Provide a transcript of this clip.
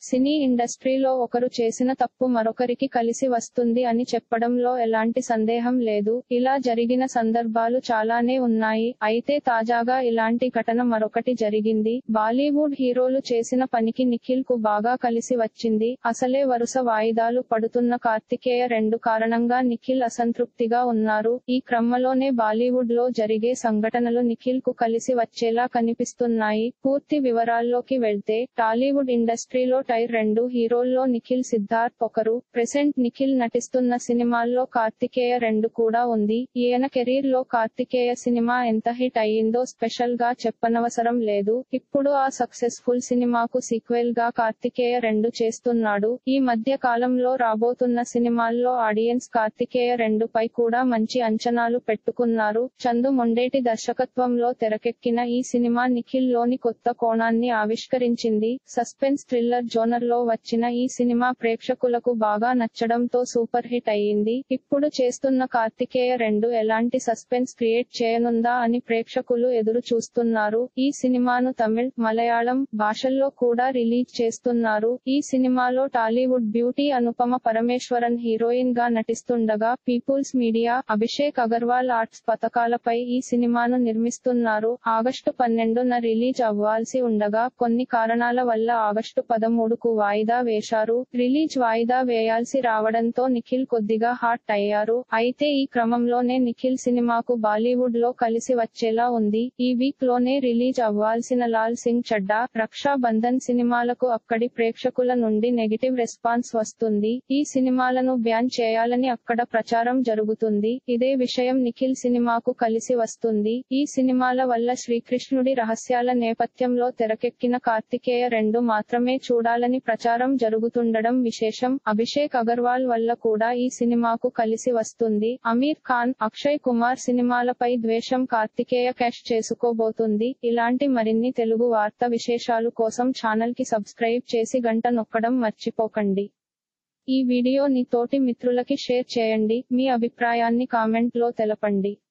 సినీ ఇండస్ట్రీలో ఒకరు చేసిన తప్పు మరొకరికి కలిసి వస్తుంది అని చెప్పడంలో ఎలాంటి సందేహం లేదు ఇలా జరిగిన సందర్భాలు చాలానే ఉన్నాయి అయితే తాజాగా ఇలాంటి ఘటన మరొకటి జరిగింది బాలీవుడ్ హీరోలు చేసిన పనికి నిఖిల్ కు బాగా కలిసి వచ్చింది అసలే వరుస వాయిదాలు పడుతున్న కార్తికేయ రెండు కారణంగా నిఖిల్ అసంతృప్తిగా ఉన్నారు ఈ క్రమంలోనే బాలీవుడ్ లో జరిగే సంఘటనలు నిఖిల్ కు కలిసి వచ్చేలా కనిపిస్తున్నాయి పూర్తి వివరాల్లోకి వెళ్తే టాలీవుడ్ ఇండస్ట్రీలో టైర్ రెండు హీరోల్లో నిఖిల్ సిద్ధార్థ్ ఒకరు ప్రెసెంట్ నిఖిల్ నటిస్తున్న సినిమాల్లో కార్తికేయ రెండు కూడా ఉంది ఈయన కెరీర్ లో కార్తికేయ సినిమా ఎంత హిట్ అయ్యిందో స్పెషల్ గా చెప్పనవసరం లేదు ఇప్పుడు ఆ సక్సెస్ఫుల్ సినిమాకు సీక్వెల్ గా కార్తికేయ రెండు చేస్తున్నాడు ఈ మధ్య కాలంలో రాబోతున్న సినిమాల్లో ఆడియన్స్ కార్తికేయ రెండు పై కూడా మంచి అంచనాలు పెట్టుకున్నారు చందు మొండేటి దర్శకత్వంలో తెరకెక్కిన ఈ సినిమా నిఖిల్ లోని కొత్త కోణాన్ని ఆవిష్కరించింది సస్పెన్స్ థ్రిల్లర్ జోనర్ లో వచ్చిన ఈ సినిమా ప్రేక్షకులకు బాగా నచ్చడంతో సూపర్ హిట్ అయ్యింది ఇప్పుడు చేస్తున్న కార్తికేయ రెండు ఎలాంటి సస్పెన్స్ క్రియేట్ చేయనుందా అని ప్రేక్షకులు ఎదురు చూస్తున్నారు ఈ సినిమాను తమిళ్ మలయాళం భాషల్లో కూడా రిలీజ్ చేస్తున్నారు ఈ సినిమాలో Tollywood beauty Anupama Parameswaran heroine గా నటిస్తుండగా people's media Abhishek Agarwal arts పథకాలపై ఈ సినిమాను నిర్మిస్తున్నారు ఆగస్టు పన్నెండున రిలీజ్ అవ్వాల్సి ఉండగా కొన్ని కారణాల వల్ల ఆగస్టు పదమూడుకు వాయిదా వేశారు రిలీజ్ వాయిదా వేయాల్సి రావడంతో నిఖిల్ కొద్దిగా హాట్ అయ్యారు అయితే ఈ క్రమంలోనే నిఖిల్ సినిమాకు బాలీవుడ్ లో కలిసి వచ్చేలా ఉంది ఈ వీక్ లోనే రిలీజ్ అవ్వాల్సిన లాల్ సింగ్ చడ్డా రక్షా బంధన్ సినిమాలకు అక్కడి ప్రేక్షకుల నుండి నెగిటివ్ రెస్పాన్స్ వస్తుంది ఈ సినిమాలను బ్యాన్ చేయాలని అక్కడ ప్రచారం జరుగుతుంది ఇదే విషయం నిఖిల్ సినిమాకు కలిసి వస్తుంది ఈ సినిమాల వల్ల శ్రీకృష్ణుడి రహస్యాల నేపథ్యంలో తెరకెక్కిన కార్తికేయ రెండు మాత్రమే చూడాలని ప్రచారం జరుగుతుండడం విశేషం అభిషేక్ అగర్వాల్ వల్ల కూడా ఈ సినిమాకు కలిసి వస్తుంది అమీర్ ఖాన్ అక్షయ్ కుమార్ సినిమాలపై ద్వేషం కార్తికేయ క్యాష్ చేసుకోబోతుంది ఇలాంటి మరిన్ని తెలుగు వార్త విశేషాలు కోసం ఛానల్ కి సబ్స్క్రైబ్ చేసి గంట నొక్కడం మర్చిపోకండి ఈ వీడియోని తోటి మిత్రులకి షేర్ చేయండి మీ అభిప్రాయాన్ని కామెంట్ లో తెలపండి